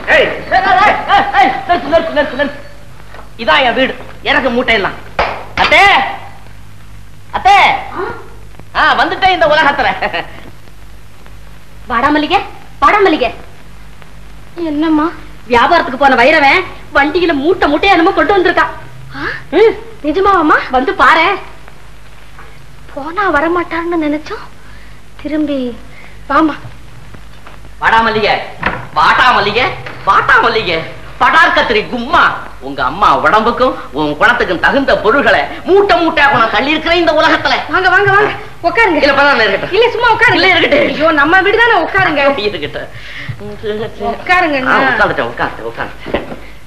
ஏய், ஏய், ஏய், ஏய், ஏய், நிறுத்து, நிறுத்து, நிறுத்து, நிறுத்து. இதான் என் வீடு எனக்கு மூட்டையெல்லாம் அத்தே அத்தே ஆ வந்துட்டேன் இந்த உலகத்துல வாடா மல்லிகை வாடா மல்லிகை என்னம்மா வியாபாரத்துக்கு போன வைரவன் வண்டியில மூட்டை மூட்டையா என்னமோ கொண்டு வந்திருக்கான் ம், நிஜமாவாம்மா வந்து பாரு போனா வரமாட்டான்னு நினைச்சோம் திரும்பி வாமா வாடா மல்லிகை வாட்டா மல்லிகை வாட்டா மல்லிகை படார் கத்திரி கும்மா உங்க அம்மா உடம்புக்கும் உன் குணத்துக்கும் தகுந்த பொருள்களை மூட்டை மூட்டையா நான் தள்ளி இருக்கிறேன் இந்த உலகத்துல வாங்க வாங்க வாங்க உட்காருங்க இல்ல பரவாயில்ல இருக்கட்டும் இல்ல சும்மா உட்காருங்க இல்ல, இருக்கட்டும். ஐயோ நம்ம வீடு தானே உட்காருங்க இருக்கட்டும் உட்காருங்க ஆ, உட்கார்ந்துட்டேன் உட்கார்ந்துட்டேன் உட்கார்ந்துட்டேன்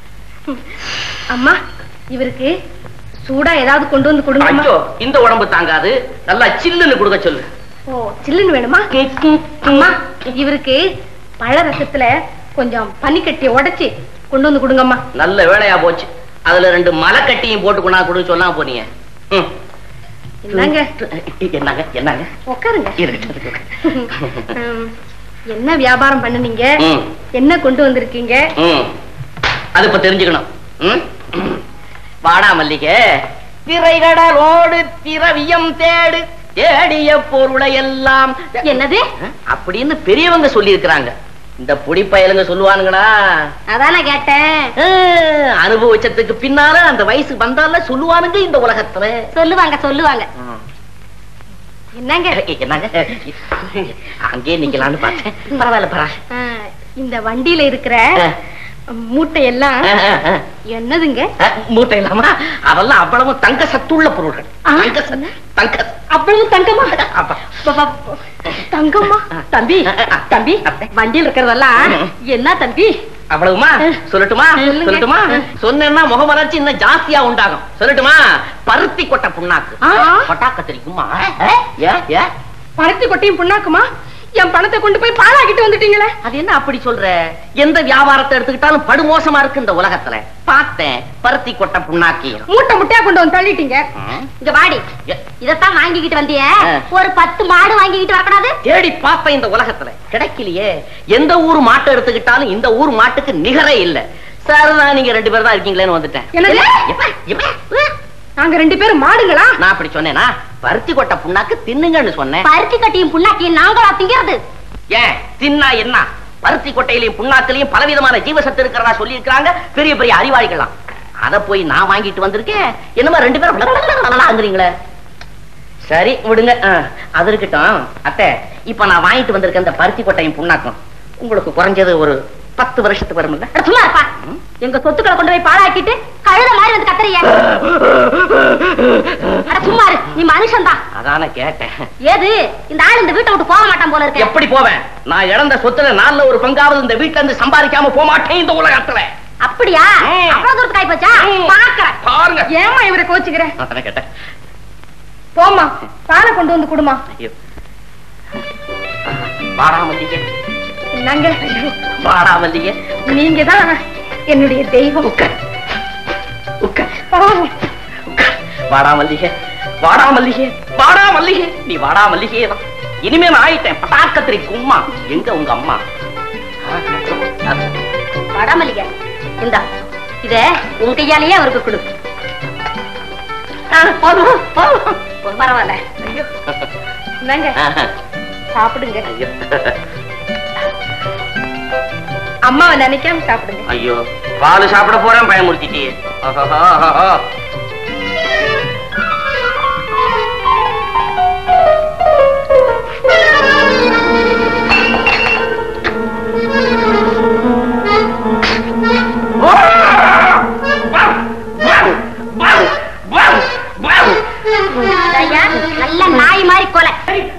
அம்மா இவருக்கு சூடா ஏதாவது கொண்டு வந்து கொடுங்கம்மா ஐயோ இந்த உடம்பு தாங்காது நல்லா சில்லுன்னு கொடுக்க சொல்லு ஓ சில்லுன்னு வேணுமா அம்மா இவருக்கு பழ ரசத்துல கொஞ்சம் பனிக்கட்டிய உடைச்சு கொண்டு வந்து கொடுங்கம்மா நல்ல வேலையா போச்சு அதுல ரெண்டு மலைக்கட்டியும் போட்டு கொண்டா கொடுக்க சொல்லாம போனீங்க ம். என்னங்க என்னங்க என்னங்க உட்காருங்க இருக்கட்டும், இருக்கட்டும். ம், என்ன வியாபாரம் பண்ணுனீங்க ம். என்ன கொண்டு வந்திருக்கீங்க ம். அது இப்ப தெரிஞ்சுக்கணும் ம்? வாடா மல்லிகை திரைகடலோடு திரவியம் தேடு தேடிய பொருளை எல்லாம் என்னது அப்படின்னு பெரியவங்க சொல்லி இருக்கிறாங்க இந்த பொடி பயலுங்க சொல்லுவானுங்களா அதானே கேட்டேன் ஆ, அனுபவிச்சதுக்கு பின்னால அந்த வயசு வந்தால சொல்லுவானுங்க இந்த உலகத்துல சொல்லுவாங்க சொல்லுவாங்க என்னங்க என்னங்க அங்கேயே நிக்கலாம்னு பார்த்தேன் பரவாயில்ல பரவாயில்ல ஆ, இந்த வண்டியில இருக்கிற ஆ. மூட்டை எல்லாம் ஆ, ஆ, ஆ. என்னதுங்க ஆ, மூட்டை இல்லாமா அதெல்லாம் அவ்வளவு தங்க சத்துள்ள பொருள்கள் ஆ. தங்க சத்து தங்க அவ்வளவு தங்கமா அப்பா. ப- ப- தங்கம்மா தம்பி தம்பி வண்டியில் இருக்கிறதெல்லாம் என்ன தம்பி அவ்வளவுமா சொல்லட்டுமா சொல்லுங்க. சொல்லட்டுமா சொன்னேன்னா முகமலர்ச்சி இன்னும் ஜாஸ்தியா உண்டாகும் சொல்லட்டுமா பருத்தி கொட்டை புண்ணாக்கு ஆ. கொட்டாக்க தெரியுமா ஏ ஏ பணத்தை கொட்டையும் புண்ணாக்குமா என் பணத்தை கொண்டு போய் பாழாக்கிட்டு வந்துட்டீங்களே அது என்ன அப்படி சொல்ற எந்த வியாபாரத்தை எடுத்துக்கிட்டாலும் படுமோசமா இருக்கு இந்த உலகத்துல பார்த்தேன் பருத்தி கொட்டை புண்ணாக்கி மூட்டை முட்டையா கொண்டு வந்து தள்ளிட்டீங்க இங்க வாடி ஏ. இதத்தான் வாங்கிக்கிட்டு வந்திய ஆ. ஒரு பத்து மாடு வாங்கிக்கிட்டு வரக்கூடாது தேடி பார்ப்பேன் இந்த உலகத்துல கிடைக்கலையே எந்த ஊர் மாட்டை எடுத்துக்கிட்டாலும் இந்த ஊர் மாட்டுக்கு நிகரே இல்ல சார்தான் நீங்க ரெண்டு பேரும் தான் இருக்கீங்களேன்னு வந்துட்டேன் என்னது? எப்ப, எப்ப? நாங்க ரெண்டு பேரும் மாடுங்களா நான் அப்படி சொன்னேனா பருத்தி கொட்டை புண்ணாக்கு தின்னுங்கன்னு சொன்னேன் பருத்தி கட்டியும் புண்ணாக்கியும் நாங்களா திங்கிறது ஏன் தின்னா என்ன பருத்தி கொட்டையிலையும் புண்ணாக்கிலையும் பலவிதமான ஜீவசத்து இருக்கிறதா சொல்லி இருக்காங்க பெரிய பெரிய அறிவாளிகளாம் அத போய் நான் வாங்கிட்டு வந்திருக்கேன் என்னமா ரெண்டு பேரும் அங்குறீங்களே சரி விடுங்க ஆ, அது இருக்கட்டும் அத்தை இப்ப நான் வாங்கிட்டு வந்திருக்க இந்த பருத்தி கொட்டையும் புண்ணாக்கும் உங்களுக்கு குறைஞ்சது ஒரு பத்து வருஷத்துக்கு வரும்ல அட, சும்மா இருப்பா எங்க சொத்துக்களை கொண்டு போய் பாழாக்கிட்டு கழுத மாதிரி வந்து கத்துறிய அட சும்மா இரு நீ மனுஷன் தான் அதான கேட்டேன் ஏது இந்த ஆள் இந்த வீட்டை விட்டு போக மாட்டான் போல இருக்க எப்படி போவேன் நான் இழந்த சொத்துல நாலுல ஒரு பங்காவது இந்த வீட்டுல இருந்து சம்பாதிக்காம போக மாட்டேன் இந்த உலகத்துல அப்படியா ம். அவ்வளவு தூரத்துக்கு ஆயி போச்சா ம். பாக்குறேன் பாருங்க ஏமா இவரை கோச்சுக்கிற அதானே கேட்டேன் போமா பாலை கொண்டு வந்து குடுமா ஐயோ வாடாமல்லிகை என்னங்க வாடாமல்லிகை நீங்க தான் என்னுடைய தெய்வம் உட்கார் உட்கார் பரவாயில்ல. உட்கார். வாடாமல்லிகை வாடாமல்லிகை வாடாமல்லிகை நீ வாடாமல்லிகை தான் இனிமே நான் ஆயிட்டேன் பட்டாக்கத்திரி கும்மா எங்க உங்க அம்மா வடமல்லிகை இந்தா இத உன் கையாலேயே அவருக்கு கொடு ஆ, போதும், போதும். பரவாயில்ல என்னங்க ஆஹா. சாப்பிடுங்க ஐயோ. அம்மாவை நினைக்காம சாப்பிடுங்க ஐயோ பால் சாப்பிட போறேன் பயமுறுத்திட்டியே ஆஹாஹா, ஆஹாஹா. ஐயா, நல்ல நாய் மாதிரி கொலை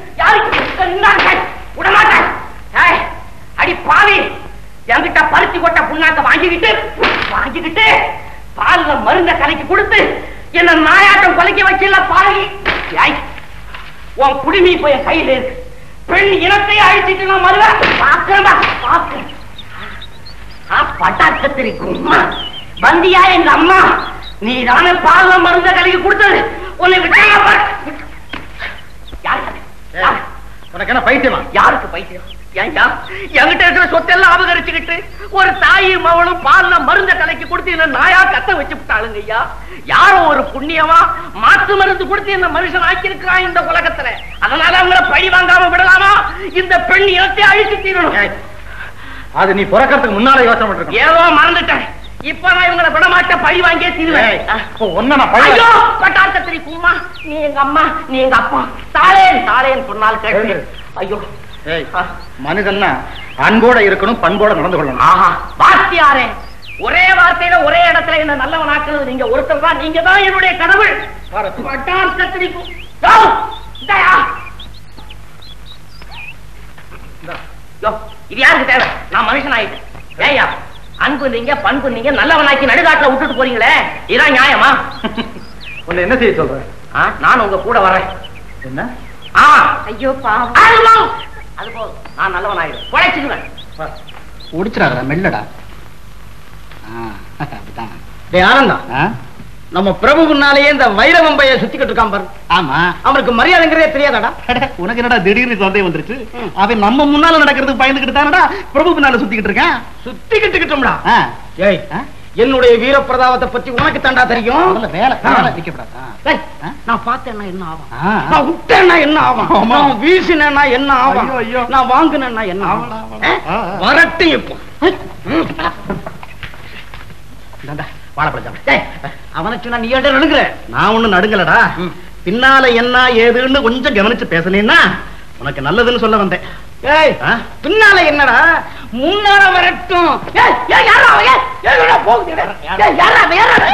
விடமாட்டேன் ஏய், அடி பாவி என்கிட்ட பருத்தி கொட்ட புண்ணாக்க வாங்கிக்கிட்டு வாங்கிக்கிட்டு பால்ல மருந்த கலக்கி கொடுத்து என்ன நாயாட்டம் கொலைக்க வச்சில பாவி ஏய், உன் குடிமி இப்ப என் கையில இருக்கு பெண் இனத்தை அழிச்சிட்டு நான் மருவ பாக்குறேன் பாக்குறேன் பட்டாக்கத்திரி கும்மா வந்தியா எங்க அம்மா நீ தானே பால்ல மருந்த கலக்கி கொடுத்தது உன்னை விட்டா பாரு. யாருக்கு? யாருக்கு? உனக்கு என்ன பைத்தியமா யாருக்கு பைத்தியம் ஏன்டா என்கிட்ட இருக்கிற சொத்தெல்லாம் அபகரிச்சுக்கிட்டு ஒரு தாயும் மவளும் பால்ல மருந்த கலக்கி கொடுத்து என்ன நாயா கத்த வச்சு விட்டாளுங்க ஐயா யாரோ ஒரு புண்ணியமா மாத்து மருந்து கொடுத்து என்ன மனுஷன் ஆக்கியிருக்கிறான் இந்த உலகத்துல அதனால அவங்கள பழி வாங்காம விடலாமா இந்த பெண் இனத்தை அழிச்சு தீரணும் அது நீ பிறக்கிறதுக்கு முன்னால யோசனை பண்ணிருக்கணும் ஏதோ மறந்துட்டேன் இப்ப நான் இவங்களை விட மாட்டேன் பழி வாங்கியே தீருவேன் இப்போ ஒன்ன நான் பழி ஐயோ பட்டார் கத்திரி கும்மா நீ எங்க அம்மா நீ எங்க அப்பா தாளேன் தாளேன் சொன்னால் கேட்டு ஐயோ ஏய், மனிதன்னா அன்போட இருக்கணும் பண்போட நடந்து கொள்ளணும் ஆஹா வாத்தியாரே ஒரே வார்த்தையில ஒரே இடத்துல என்ன நல்லவனாக்குறது நீங்க ஒருத்தர் தான் நீங்க தான் என்னுடைய கடவுள் பட்டார் கத்திரி கு- யோ, இந்தாயா. யோ, இது யாருக்கு தேவை நான் மனுஷன் ஆயிட்டேன் ஏய்யா அன்பு நீங்க பண்பு நீங்க நல்லவனாக்கி நடுகாட்டுல விட்டுட்டு போறீங்களே இதான் நியாயமா உன்னை என்ன செய்ய சொல்ற ஆ, நான் உங்க கூட வரேன் என்ன ஆ ஐயோ பாவம் அது போதும். அது போதும் நான் நல்லவன் ஆயிடும் குழைச்சுக்குவேன் உடிச்சிடாத மெல்லடா ஆ, அப்படிதான் டேய் ஆனந்தம் ஆ? நம்ம பிரபு முன்னாலேயே இந்த வைரவம்பைய சுத்திக்கிட்டு இருக்கான் பாரு ஆமா அவனுக்கு மரியாதைங்கிறதே தெரியாதாடா அட, உனக்கு என்னடா திடீர்னு சந்தேகம் வந்துருச்சு அவன் நம்ம முன்னால நடக்கிறதுக்கு பயந்துகிட்டு தானடா பிரபு பின்னால சுத்திக்கிட்டு இருக்கான் சுத்திக்கிட்டு இருக்கட்டும்டா ஆ. ஏய் ஆ? என்னுடைய வீரப்பிரதாபத்தை பத்தி உனக்கு தாண்டா தெரியும் முதல்ல வேலை ஆ. வேலை நிக்கப்படாது ஆ. டேய், ஆ? நான் பார்த்தேன்னா என்ன ஆகும் ஆ. நான் விட்டேன்னா என்ன ஆகும் ஆமா. நான் வீசினேன்னா என்ன ஆகும் ஐயோ, ஐயோ. நான் வாங்கினேன்னா என்ன ஆகும் அவ்வளவு, அவ்வளவு. ஆ? ஆ, ஆ. வரட்டும் இப்போ இந்தாண்டா, வாழைப்பழம் டேய், அவனை சொன்னா நீ ஏன்டா நடுங்குற நான் ஒண்ணு நடுங்கலடா ம். பின்னால என்ன ஏதுன்னு கொஞ்சம் கவனிச்சு பேசுனீன்னா உனக்கு நல்லதுன்னு சொல்ல வந்தேன் ஏய் ஆ? பின்னால என்னடா முன்னால வரட்டும் ஏய், ஏய், யார்றா அவன்? ஏய், ஏய், என்னடா போகுது? ஏய், யார்றா அவன்? யார்றா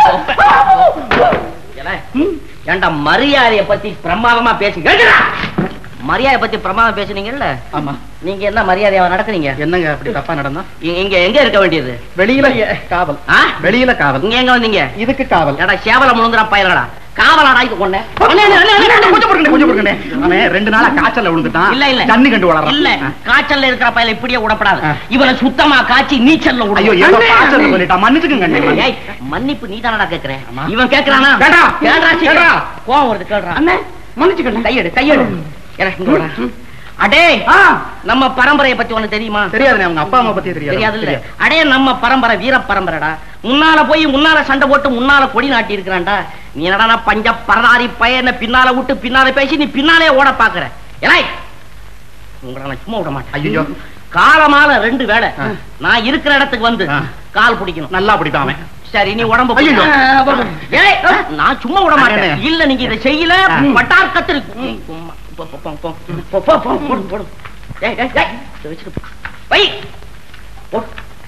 அவன்? ஏலே, ஏன்டா மரியாதைய பத்தி பிரமாதமா பேசி கேக்குறா? மரியாதை பத்தி பிரமாதம் பேசுனீங்கல்ல ஆமா நீங்க என்ன மரியாதையா நடக்குறீங்க என்னங்க அப்படி தப்பா நடந்தா இ- இங்க எங்க இருக்க வேண்டியது வெளியில காவல் ஆ? வெளியில காவல் இங்க எங்க வந்தீங்க இதுக்கு காவல் ஏடா சேவல முழுங்குறா பயலடா காவலாடா இது கொண்ட கொஞ்சம் பொறுக்கணே கொஞ்சம் பொறுக்கணே அவன் ரெண்டு நாளா காய்ச்சல்ல விழுந்துட்டான் இல்ல இல்ல தண்ணி கண்டு வளரான் இல்ல காய்ச்சல்ல இருக்கிற பயல இப்படியே விடப்படாது ஆ. இவனை சுத்தமா காய்ச்சி நீச்சல்ல விடு. ஐயோ ஏதோ அண்ணே. காய்ச்சல் சொல்லிட்டான் மன்னிச்சுக்குங்க அண்ணே. ஏய், மன்னிப்பு நீதானடா கேக்குறேன் ஆமா. இவன் கேக்குறானா கேட்டா. கேடுறா சீக்கிரம். கேடுறா. கோவம் வருது கேடுறா அண்ணே மன்னிச்சுக்கண்ணே கையெடு கையெடு ஏடா, இங்க வாடா. அடே ஆ நம்ம பரம்பரையை பத்தி உனக்கு தெரியுமா தெரியாதுண்ணே அவங்க அப்பா அம்மா பத்தி தெரியாது தெரியாது இல்ல அடே நம்ம பரம்பரை வீர பரம்பரைடா முன்னால போய் முன்னால சண்டை போட்டு முன்னால கொடி நாட்டி இருக்கிறான்டா நீ என்னடா பஞ்ச பரதாரி பையனை பின்னால விட்டு பின்னால பேசி நீ பின்னாலே ஓட பாக்குற ஏய் உங்களை நான் சும்மா விட மாட்டேன் ஐயோ காலமால ரெண்டு வேளை ஆ. நான் இருக்கிற இடத்துக்கு வந்து ஆ. கால் பிடிக்கணும் நல்லா பிடிப்பான் அவன் சரி நீ உடம்பு ஐயோ. புடி. ஏய், நான் சும்மா விட மாட்டேன் அண்ணே. இல்ல நீங்க இதை செய்யல ஆ. பட்டார் கத்திரி சும்மா. போ, போ, போ, போ. போ, போ, போ, போடு, போடு. ஏய், ஏய், ஏய், இதை வச்சுட்டு போ. வை. போ.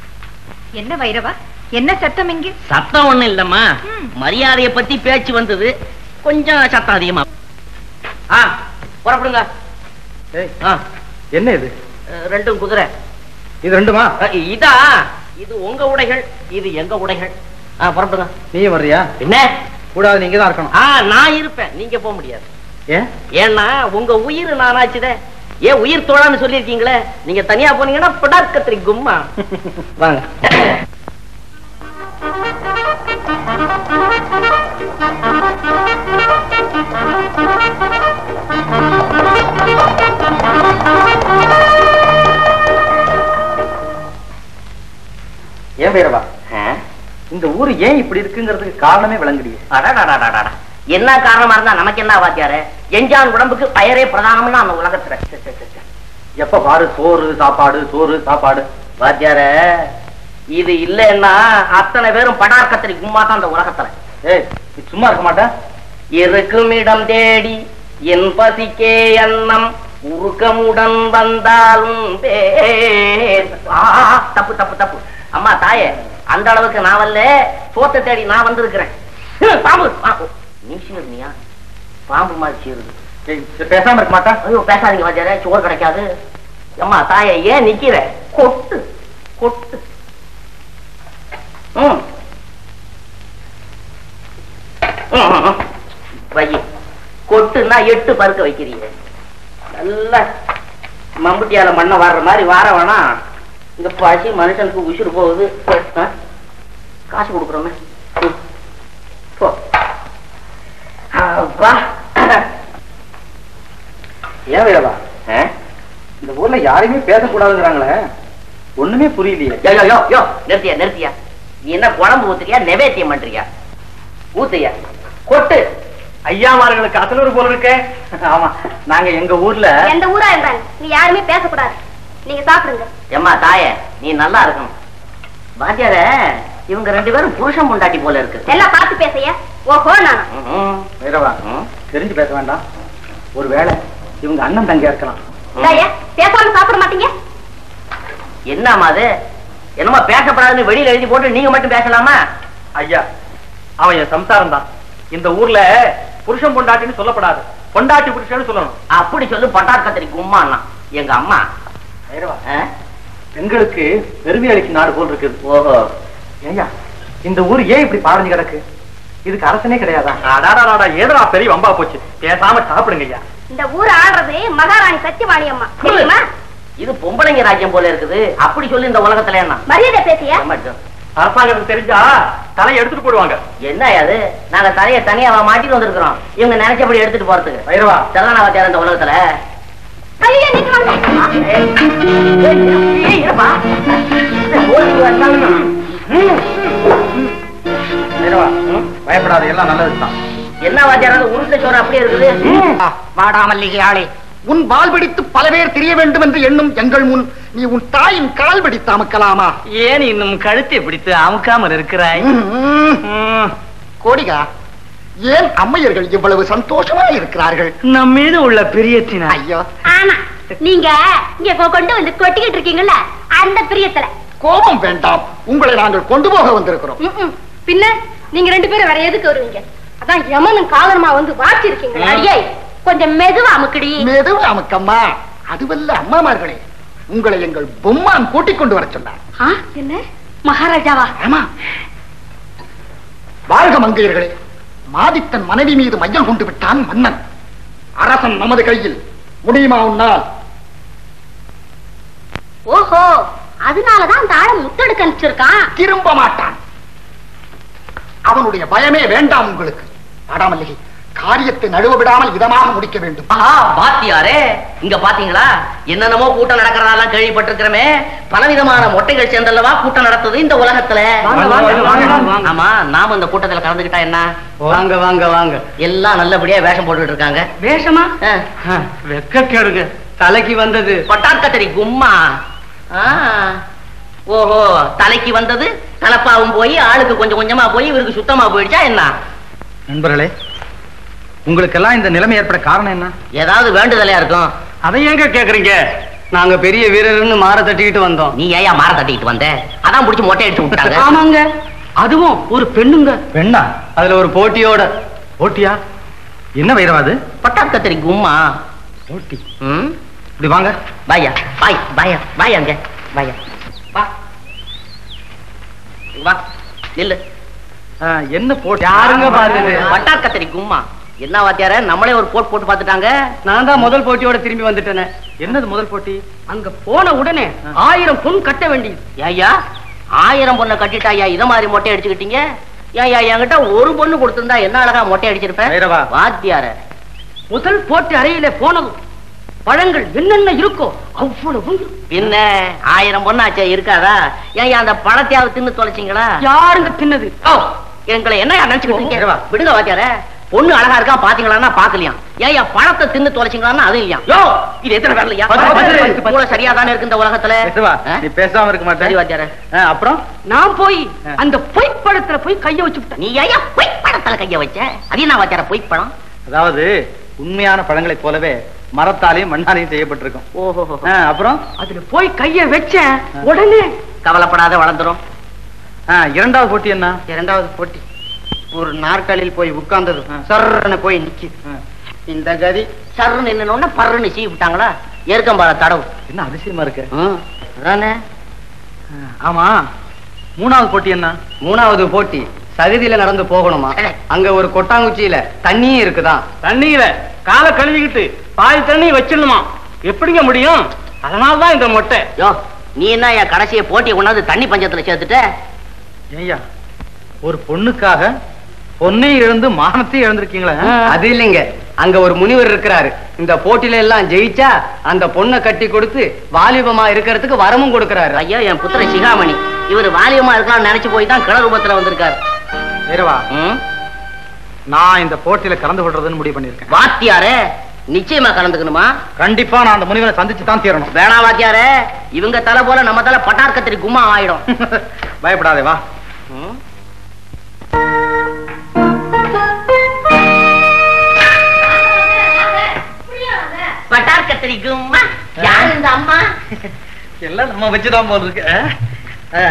என்ன வைரவா என்ன சத்தம் இங்கு சத்தம் ஒண்ணு இல்லம்மா ம். மரியாதைய பத்தி பேச்சு வந்தது கொஞ்சம் சத்தம் அதிகமா ஆ புறப்படுங்க ஏய் ஆ, என்ன இது அஹ், ரெண்டும் குதிரை இது ரெண்டுமா அஹ், இதா இது உங்க உடைகள் இது எங்க உடைகள் ஆ புறப்படுங்க நீ வர்றியா என்ன கூடாது நீங்க தான் இருக்கணும் ஆ நான் இருப்பேன் நீங்க போக முடியாது ஏன் ஏன்னா உங்க உயிர் நானாச்சுதே ஏன் உயிர் தோழான்னு சொல்லியிருக்கீங்களே நீங்க தனியா போனீங்கன்னா படாக்கத்திரி கும்மா வாங்க ஏன் பேரவா இந்த ஊரு ஏன் இப்படி இருக்குங்கிறதுக்கு காரணமே விளங்குடியே அடடடடடடா. என்ன காரணமா இருந்தா நமக்கு என்ன வாத்தியாரு எஞ்சான் உடம்புக்கு பயரே பிரதானம்னு அந்த உலகத்துல சே, சே, சே, சே. எப்ப பாரு சோறு சாப்பாடு சோறு சாப்பாடு வாத்தியார இது இல்லைன்னா அத்தனை பேரும் படார்க்கத்திரி கும்மா தான் அந்த உலகத்துல ஏய் நீ சும்மா இருக்க மாட்டேன் இருக்கும் இடம் தேடி என் பசிக்கே அன்னம் உருக்கமுடன் வந்தாலும் பேர். ஆ, தப்பு தப்பு தப்பு அம்மா தாயே அந்த அளவுக்கு நான் வரல சோத்தை தேடி நான் வந்திருக்கிறேன் ஹம், பாம்பு ஆ, ஓ, நீ சீருனியா பாம்பு மாதிரி சீருது ஏய் சரி, பேசாம இருக்க மாட்டேன் ஐயோ பேசாதீங்க வாத்தியாரே சோறு கிடைக்காது அம்மா தாயே ஏன் நிக்கிற கொட்டு கொட்டு ம் ம், ம், ம். வை கொட்டுன்னா எட்டு பருக்க வைக்கிறீங்க நல்ல மம்புட்டியால மண்ணை வாடுற மாதிரி வார வேணாம் இங்க பசி மனுஷனுக்கு உசுறு போகுது ஆ? காசு கொடுக்குறோமே ம். போ அப்பா ஏன் வேறவா ஆ? இந்த ஊர்ல யாரையுமே பேசக்கூடாதுங்கிறாங்களே ஒண்ணுமே புரியலையே யோ யோ யோ யோ நிறுத்தியா நிறுத்தியா நீ என்ன குழம்பு ஊத்துறியா நெவேத்தியம் பண்றியா ஊத்தையா கொட்டு ஐயாமார்களுக்கு அசலூர் போல இருக்கே ஆமா நாங்க எங்க ஊர்ல எந்த ஊரா இருந்தாங்க நீ யாருமே பேசக்கூடாது நீங்க சாப்பிடுங்க ஏம்மா தாயே நீ நல்லா இருக்கணும் வாத்தியார இவங்க ரெண்டு பேரும் புருஷன் பொண்டாட்டி போல இருக்கு எல்லாம் பார்த்து பேசையா ஓஹோ நானா ம்ஹும். வைரவா ம். தெரிஞ்சு பேச வேண்டாம் ஒருவேளை இவங்க அண்ணன் தங்கியா இருக்கலாம் இந்தாயா, பேசாம சாப்பிட மாட்டீங்க என்னம்மா அது என்னமோ பேசப்படாதுன்னு வெளியில எழுதி போட்டு நீங்க மட்டும் பேசலாமா ஐயா அவன் என் சம்சாரம் தான் இந்த ஊர்ல புருஷன் பொண்டாட்டின்னு சொல்லப்படாது பொண்டாட்டி புருஷன்னு சொல்லணும் அப்படி சொல்லு பட்டாக்கத்திரி கும்மாண்ணா எங்க அம்மா வைரவா ஆ? பெண்களுக்கு பெருமை அளிக்கும் நாடு போல் இருக்குது ஓஹோ ஐயா இந்த ஊர் ஏன் இப்படி பாரஞ்சு கிடக்கு இதுக்கு அரசனே கிடையாதா அடாடாடா ஏதா பெரிய வம்பா போச்சு பேசாம சாப்பிடுங்க ஐயா இந்த ஊர் ஆடுறது மகாராணி சத்தியவாணி அம்மா தெரியுமா இது பொம்பளைங்க ராஜ்யம் போல இருக்குது அப்படி சொல்லு இந்த உலகத்துல என்ன மரியாதை பேசியா அரசாங்கத்துக்கு தெரிஞ்சா தலையை எடுத்துட்டு போடுவாங்க என்ன அது நாங்க தலைய தனியா மாட்டிட்டு வந்திருக்கிறோம் இவங்க நினைச்சபடி எடுத்துட்டு போறதுக்கு வைரவா சரிதானா வாத்தியார் இந்த உலகத்துல ஐயா நீங்க வாங்க ஏய், ஏய், ஏய், இருப்பா. ஓடி வந்தாலும் வைரவா பயப்படாத எல்லாம் நல்லதுதான் என்ன வாத்தியார் அது உருண்டை சோறு அப்படியே இருக்குது வாடாமல்லிகை ஆளே உன் வால் பிடித்து பல பேர் தெரிய வேண்டும் என்று எண்ணும் எங்கள் முன் நீ உன் தாயின் கால் பிடித்து அமுக்கலாமா ஏன் இன்னும் கழுத்தை பிடித்து அமுக்காமல் இருக்கிறாய் ம்ம். கோடிகா ஏன் அம்மையர்கள் இவ்வளவு சந்தோஷமா இருக்கிறார்கள் நம் மீது உள்ள பிரியத்தினால் ஐயோ ஆனா நீங்க இங்க கொ- கொண்டு வந்து கொட்டிக்கிட்டு இருக்கீங்கல்ல அந்த பிரியத்துல கோபம் வேண்டாம் உங்களை நாங்கள் கொண்டு போக வந்திருக்கிறோம் ம்ம். பின்ன நீங்க ரெண்டு பேரும் வேற எதுக்கு வருவீங்க அதான் யமனும் காலருமா வந்து வாச்சிருக்கீங்க அடியே கொஞ்சம் மெதுவா அமுக்கடி மெதுவா அமுக்கம்மா அதுவல்ல அம்மாமார்களே உங்களை எங்கள் பொம்மான் கூட்டிக் கொண்டு வர சொன்னார் ஆ, என்ன மகாராஜாவா ஆமா வாழ்க மங்கையர்களே மாதித்தன் மனைவி மீது மையம் கொண்டு விட்டான் மன்னன் அரசன் நமது கையில் முடியுமா உன்னால் ஓஹோ அதனாலதான் அந்த ஆளை முத்தெடுக்க அனுப்பிச்சிருக்கான் திரும்ப மாட்டான் அவனுடைய பயமே வேண்டாம் உங்களுக்கு ஆடாமல்லிகை காரியத்தை நழுவ விடாமல் இதமாக முடிக்க வேண்டும் ஆஹா பாத்தியாரே இங்க பாத்தீங்களா என்னென்னமோ கூட்டம் நடக்கிறதெல்லாம் கேள்விப்பட்டிருக்கிறோமே பலவிதமான மொட்டைகள் சேர்ந்தல்லவா கூட்டம் நடத்துது இந்த உலகத்துல வாங்க, வாங்க, வாங்க, வாங்க. ஆமா நாம இந்த கூட்டத்துல கலந்துக்கிட்டா என்ன வாங்க வாங்க வாங்க எல்லாம் நல்லபடியா வேஷம் போட்டுட்டு இருக்காங்க வேஷமா ஆ. வெக்க கேடுங்க தலைக்கு வந்தது பட்டார்கத்தரி கும்மா ஆ. ஓஹோ தலைக்கு வந்தது தலப்பாவும் போய் ஆளுக்கு கொஞ்சம் கொஞ்சமா போய் இவருக்கு சுத்தமா போயிடுச்சா என்ன நண்பர்களே உங்களுக்கெல்லாம் இந்த நிலைமை ஏற்பட காரணம் என்ன ஏதாவது வேண்டுதலையா இருக்கும் அதை எங்க கேக்குறீங்க நாங்க பெரிய வீரர்னு மாற தட்டிக்கிட்டு வந்தோம் நீ ஏயா மாற தட்டிட்டு வந்த அதான் புடிச்சு மொட்டை அடிச்சு விட்டாங்க ஆமாங்க அதுவும் ஒரு பெண்ணுங்க பெண்ணா அதுல ஒரு போட்டியோட போட்டியா என்ன வைரவாது பட்டார்கத்தரி கும்மா போட்டி ம் இப்படி வாங்க பாயா பாய் பாயா பாய் அங்க பாயா வா வா நில்லு ஆ, என்ன போட்டி யாருங்க பார்த்தது பட்டார் கத்தரி கும்மா என்ன வாத்தியார நம்மளே ஒரு போட் போட்டு பார்த்துட்டாங்க நான் தான் முதல் போட்டியோட திரும்பி வந்துட்டேனே என்னது முதல் போட்டி அங்க போன உடனே ஆயிரம் பொன் கட்ட வேண்டியது ஏய்யா ஆயிரம் பொண்ணை கட்டிட்டாயா இத மாதிரி மொட்டை அடிச்சுக்கிட்டீங்க ஏய்யா என்கிட்ட ஒரு பொண்ணு கொடுத்திருந்தா என்ன அழகா மொட்டை அடிச்சிருப்பேன் வைரவா. வாத்தியார முதல் போட்டி அறையில போனதும் பழங்கள் என்னென்ன இருக்கோ அவ்வளவு பின்ன ஆயிரம் பொண்ணாச்சே இருக்காதா ஏய்யா அந்த பழத்தையாவது தின்னு தொலைச்சிங்களா யாருங்க தின்னது ஓ எங்களை என்ன நினைச்சுக்கிட்டு இருக்கீங்க? வைரவா. விடுங்க வாத்தியார பொண்ணு அழகா இருக்கா பாத்தீங்களான்னா பாக்கலையா ஏய்யா பழத்தை தின்னு தொலைச்சிங்களான்னா அது இல்லையா யோ இது எத்தனை பேர் இல்லையா பத்து, பத்து, பத்து, பத்து. மூளை சரியா தானே இருக்கு இந்த உலகத்துல வைரவா, ஆ? நீ பேசாம இருக்க சரி மாட்டேன் வாத்தியார ஆ, அப்புறம் நான் போய் அந்த பொய்ப்படத்துல போய் கைய வச்சு விட்டேன் நீ ஏயா பொய் பழத்துல கைய வச்ச அது என்ன வாத்தியார பொய் பழம் அதாவது உண்மையான பழங்களைப் போலவே மரத்தாலையும் மண்ணாலையும் செய்யப்பட்டிருக்கும் ஓஹோ ஆ, அப்புறம் அதுல போய் கைய வச்சேன் உடனே கவலைப்படாத வளர்ந்துரும் ஆ, இரண்டாவது போட்டி என்ன இரண்டாவது போட்டி ஒரு நாற்காலியில் போய் உட்கார்ந்தது சர்ன்னு போய் நிக்குது இந்த கதி சர்ன்னு நின்னு பர்ன்னு சீ விட்டாங்களா எருக்கம்பால தடவு என்ன அதிசயமா இருக்கு ம், அதானே ஆ, ஆமா மூணாவது போட்டி என்ன மூணாவது போட்டி சகதியில நடந்து போகணுமா அடே. அங்க ஒரு கொட்டாங்குச்சியில தண்ணியும் இருக்குதான் தண்ணியில காலை கழுவிக்கிட்டு பாதி தண்ணி வச்சிடணுமா எப்படிங்க முடியும் அதனாலதான் இந்த மொட்டை யோ நீ என்ன என் கடைசியை போட்டி கொண்டாந்து தண்ணி பஞ்சத்துல சேர்த்துட்ட ஏய்யா ஒரு பொண்ணுக்காக பொண்ணையும் இழந்து மானத்தையும் இழந்திருக்கீங்களே அது இல்லைங்க அங்க ஒரு முனிவர் இருக்கிறாரு இந்த போட்டியில எல்லாம் ஜெயிச்சா அந்த பொண்ணை கட்டி கொடுத்து வாலிபமா இருக்கிறதுக்கு வரமும் கொடுக்கறாரு ஐயா என் புத்திர சிகாமணி இவர் வாலியமா இருக்கான்னு நினைச்சு போய் தான் கிணறு ரூபத்துல வந்திருக்காரு வேறவா ம்? நான் இந்த போட்டியில கலந்து கொள்றதுன்னு முடிவு பண்ணிருக்கேன் வாத்தியாரே நிச்சயமா கலந்துக்கணுமா கண்டிப்பா நான் அந்த முனிவரை சந்திச்சு தான் தீரணும் வேணா வாத்தியாரே இவங்க தலை போல நம்ம தலை பட்டார் கத்திரி கும்மா ஆயிடும் பயப்படாதே வா ம்? பட்டார் கத்திரி கும்மா யார் இந்த அம்மா எல்லாம் நம்ம வச்சுதான் போல் இருக்கு ஆ? ஆ.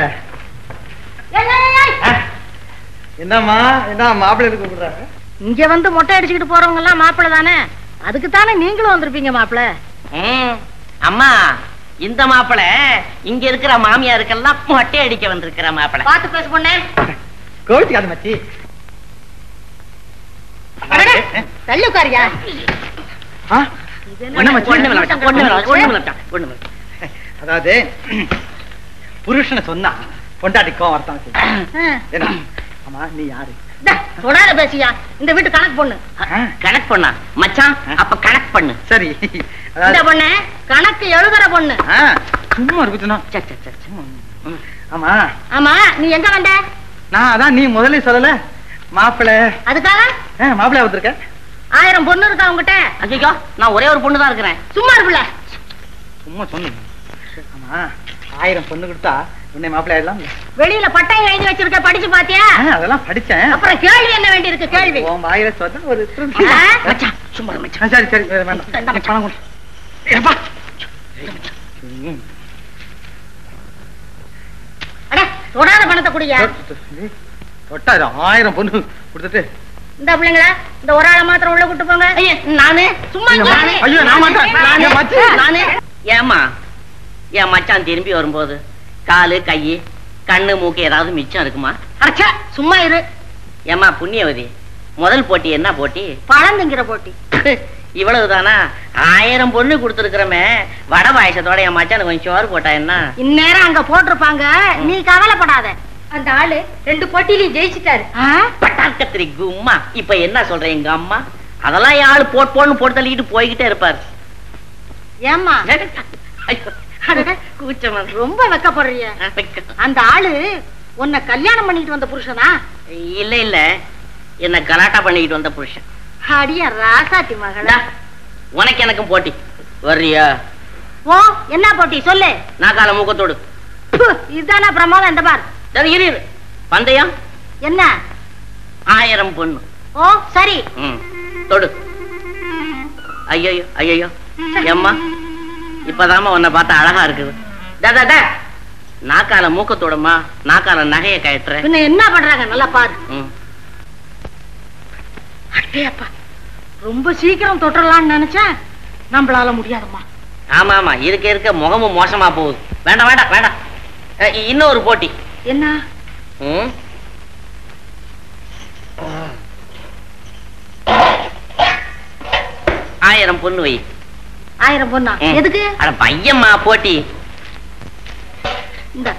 ஆ. என்னம்மா என்ன மாப்பிள்ளை கூப்பிடுறாங்க இங்க வந்து மொட்டை அடிச்சுக்கிட்டு போறவங்க எல்லாம் மாப்பிள்ள தானே அதுக்கு தானே நீங்களும் வந்திருப்பீங்க மாப்பிள்ள ம், அம்மா இந்த மாப்பிள இங்க இருக்கிற மாமியாருக்கெல்லாம் மொட்டை அடிக்க வந்திருக்கிற மாப்பிள பாத்து பேச பொண்ணே கோவிச்சுக்காது மச்சி தள்ளி உட்காரியா ஆ? என்ன மச்சி? ஒண்ணு வேணாம் மச்சான், ஒண்ணு வேணாம், ஒண்ணு வேணாம் மச்சான், ஒண்ணு வேணாம். அதாவது புருஷனை சொன்னா பொண்டாட்டிக்கும் வரத்தான் செய்யும். என்ன ஆமா நீ யாரு தொடாத பேசியா இந்த வீட்டு கணக்கு பொண்ணு கணக்கு பண்ணா மச்சான் அப்ப கணக்கு பண்ணு சரி இந்த அதாவது பொண்ணு கணக்கு எழுதுற பொண்ணு ஆ, சும்மா இருக்குதுண்ணா சே, சே, சே, சே. ஆமா ஆமா நீ எங்க வந்த நான் அதான் நீ முதல்ல சொல்லல மாப்பிள்ளை அதுக்காக ஆ, மாப்பிள்ளை வந்திருக்க ஆயிரம் பொண்ணு இருக்கா உங்ககிட்ட ஐயோ நான் ஒரே ஒரு பொண்ணு தான் இருக்கிறேன் சும்மா இருப்புல சும்மா சொன்னீங்க ஆமா ஆயிரம் பொண்ணு கொடுத்தா உன்னை மாப்பிள்ளை ஆயிடலாம் வெளியில பட்டயம் எழுதி வச்சிருக்க படிச்சு பாத்தியா அதெல்லாம் படிச்சேன் அப்புறம் கேள்வி என்ன வேண்டி இருக்கு கேள்வி உன் வாயில சொன்னா ஒரு ஆ? மச்சான் சும்மா இரு மச்சான் ஆ, சரி சரி வேற வேண்டாம் எனக்கு பணம் கொடு. ஏப்பா. ம். அட தொடாத பணத்தை குடியா தொட்டா இது ஆயிரம் பொண்ணு கொடுத்துட்டு இந்த பிள்ளைங்களா இந்த ஒரு ஆளை மாத்திரம் உள்ள கூட்டு போங்க ஐயா, நானு சும்மா ஐயோ, நானே. ஐயோ, நான் மாட்டேன். நானு என் மச்சி. நானு ஏமா என் மச்சான் திரும்பி வரும்போது காலு கையு கண்ணு மூக்கு ஏதாவது மிச்சம் இருக்குமா அடச்சே, சும்மா இரு ஏமா புண்ணியவதி முதல் போட்டி என்ன போட்டி பழம் திங்கிற போட்டி இவ்வளவுதானா ஆயிரம் பொண்ணு கொடுத்துருக்கிறமே வட பாயசத்தோட என் மச்சானுக்கு கொஞ்சம் சோறு போட்டா என்ன இந்நேரம் அங்க போட்டிருப்பாங்க நீ கவலைப்படாத அந்த ஆளு ரெண்டு போட்டியிலையும் ஜெயிச்சிட்டாரு பட்டாக்கத்திரி கும்மா இப்ப என்ன சொல்ற எங்க அம்மா அதெல்லாம் என் ஆளு போட் போன்னு போட்டு தள்ளிக்கிட்டு போய்கிட்டே இருப்பாரு ஏம்மா ஐயோ, அடடே, கூச்சமா ரொம்ப வெக்கப்படுறிய அந்த ஆளு உன்னை கல்யாணம் பண்ணிட்டு வந்த புருஷனா இல்ல இல்ல என்ன கலாட்டா பண்ணிக்கிட்டு வந்த புருஷன் அடியா ராசாத்தி மகளா உனக்கு எனக்கும் போட்டி வர்றியா ஓ என்ன போட்டி சொல்லு நான் கால மூக்கத்தோடு ப்பு, இதுதானே பிரமாதம் இந்த பார் சரி, இரு இரு. பந்தயம் என்ன ஆயிரம் பொண்ணு ஓ சரி ம் தொடு ஐயோ ஐயோ ஏம்மா இப்பதாம்மா உன்னை பார்த்தா அழகா இருக்குது டா, டா, டா. நாக்கால மூக்கத்தோடமா நாக்கால நகைய கயட்டுற பின்ன என்ன பண்றாங்க நல்லா பாரு ம். அடேப்பா ரொம்ப சீக்கிரம் தொட்டுடலாம்னு நினைச்சேன் நம்மளால முடியாதும்மா ஆமா ஆமா இருக்க இருக்க முகமும் மோசமா போகுது வேண்டாம் வேண்டாம் வேண்டாம் அஹ், இ- இன்னொரு போட்டி என்ன ம். ஆயிரம் பொண்ணு வை ஆயிரம் பொண்ணா ம். எதுக்கு அட பையம்மா போட்டி இந்த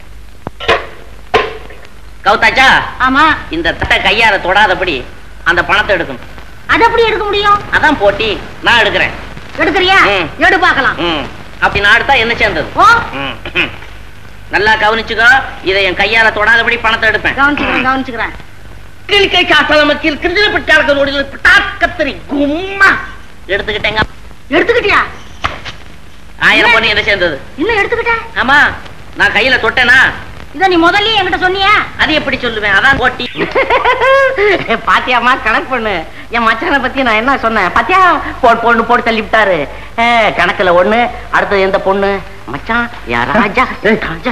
கவுத்தாச்சா ஆமா இந்த தட்டை கையால தொடாதபடி அந்த பணத்தை எடுக்கணும் அது எப்படி எடுக்க முடியும் அதான் போட்டி நான் எடுக்கிறேன் எடுக்கறியா ம். எடு பார்க்கலாம் ம். அப்படி நான் எடுத்தா என்ன சேர்ந்தது ஓ ம். ம். நல்லா கவனிச்சுக்கோ இதை என் கையால தொடாதபடி பணத்தை எடுப்பேன் கவனிச்சுக்கிறேன் கவனிச்சுக்கிறேன் கிளிக்கை காசலமக்கில் கிருதில பிட்டாளர்களோடு பிட்டாக்கத்திரி கும்மா எடுத்துக்கிட்டேங்க எடுத்துக்கிட்டியா ஆயிரம் பொண்ணு என்ன சேர்ந்தது இன்னும் எடுத்துக்கிட்ட ஆமா நான் கையில தொட்டேனா இத நீ முதல்லயே என்கிட்ட சொன்னியா அது எப்படி சொல்லுவேன் அதான் போட்டி பாத்தியாமா கணக்கு பண்ணு என் மச்சானை பத்தி நான் என்ன சொன்னேன் பாத்தியா போட் பொண்ணு போட்டு தள்ளி விட்டாரு அஹ், கணக்குல ஒண்ணு அடுத்தது எந்த பொண்ணு மச்சான் யா ராஜா ராஜா.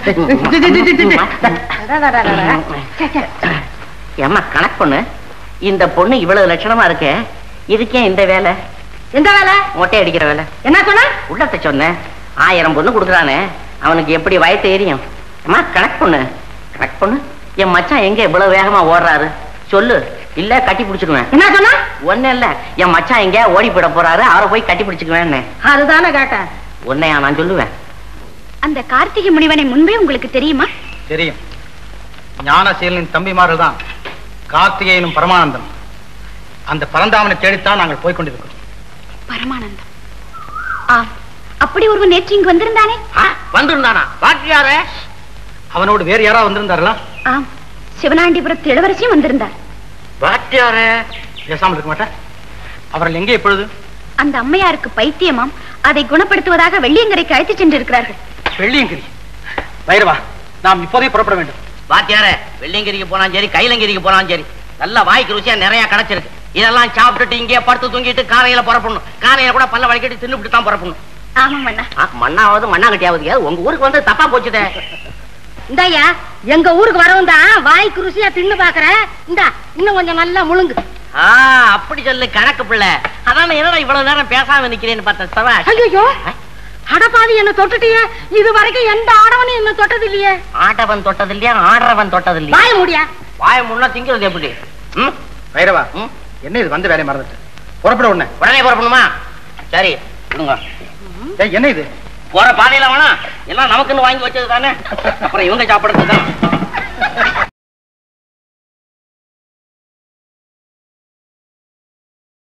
அடடடடடட. சே, சே. ஏம்மா கணக்கு பொண்ணு இந்த பொண்ணு இவ்வளவு லட்சணமா இருக்கே இதுக்கே இந்த வேலை எந்த வேலை மொட்டை அடிக்கிற வேலை என்ன சொன்ன உள்ளத்தை சொன்னேன் ஆயிரம் பொண்ணு கொடுக்குறானே அவனுக்கு எப்படி வயத்து எரியும் அம்மா கணக்கு பொண்ணு கணக்கு பொண்ணு என் மச்சான் எங்க இவ்வளவு வேகமா ஓடுறாரு சொல்லு இல்ல கட்டி பிடிச்சுக்குவேன் என்ன சொன்ன ஒண்ணு இல்ல என் மச்சான் எங்க ஓடி போயிட போறாரு அவரை போய் கட்டி பிடிச்சுக்குவேன்னு அதுதானே கேட்டேன் உன்னையா நான் சொல்லுவேன் அந்த கார்த்திகை முனிவனை முன்பே உங்களுக்கு தெரியுமா தெரியும் ஞானசீலனின் தம்பிமார்கள் தான் கார்த்திகேயனும் பரமானந்தம் அந்த பரந்தாமனை தேடித்தான் நாங்கள் போய்க் கொண்டிருக்கிறோம் பரமானந்தம் ஆ அப்படி ஒருவன் நேற்று இங்கு வந்திருந்தானே வந்திருந்தானா வாட்டியாரே அவனோடு வேறு யாராவது வந்திருந்தார்களா ஆம் சிவனாண்டிபுரத்து இளவரசியும் வந்திருந்தார் வாட்டியாரே பேசாமல் இருக்க மாட்டேன் அவர்கள் எங்கே இப்பொழுது அந்த அம்மையாருக்கு பைத்தியமாம் அதை குணப்படுத்துவதாக வெள்ளியங்கரைக்கு அழைத்துச் சென்றிருக்கிறார்கள் வெள்ளியங்கிரி வைரவா நாம் இப்போதே புறப்பட வேண்டும் வாத்தியாரே வெள்ளியங்கிரிக்கு போனாலும் சரி கைலங்கிரிக்கு போனாலும் சரி நல்ல வாய்க்கு ருசியா நிறைய கிடைச்சிருக்கு இதெல்லாம் சாப்பிட்டுட்டு இங்கே படுத்து தூங்கிட்டு காலையில புறப்படணும் காலையில கூட பல்ல வலிக்கிட்டு தின்னுபிட்டு தான் புறப்படணும் ஆமா மண்ணா ஆ, மண்ணாவது மண்ணாங்கட்டியாவது ஏதாவது உங்க ஊருக்கு வந்து தப்பா போச்சுதே இந்தாயா எங்க ஊருக்கு வரவும் தான் வாய்க்கு ருசியா தின்னு பாக்குற இந்தா இன்னும் கொஞ்சம் நல்லா முழுங்கு ஆ அப்படி சொல்லு கணக்கு பிள்ளை அதான் என்னடா இவ்வளவு நேரம் பேசாம நிக்கிறேன்னு பார்த்தேன் சபாஷ். ஐயோ அடப்பாவி என்ன தொட்டுட்டியே இது வரைக்கும் எந்த ஆடவனும் என்ன தொட்டது இல்லையே ஆட்டவன் தொட்டது இல்லையா ஆடுறவன் தொட்டது இல்லையா வாய முடியா வாய முன்னா திங்கிறது எப்படி ம்? வைரவா ம்? என்ன இது வந்த வேலையை மறந்துட்டு புறப்பட உடனே உடனே புறப்படணுமா சரி விடுங்க ஏய், என்ன இது போற பாதையில வேணா எல்லாம் நமக்குன்னு வாங்கி வச்சது தானே அப்புறம் இவங்க சாப்பிடுறது தான்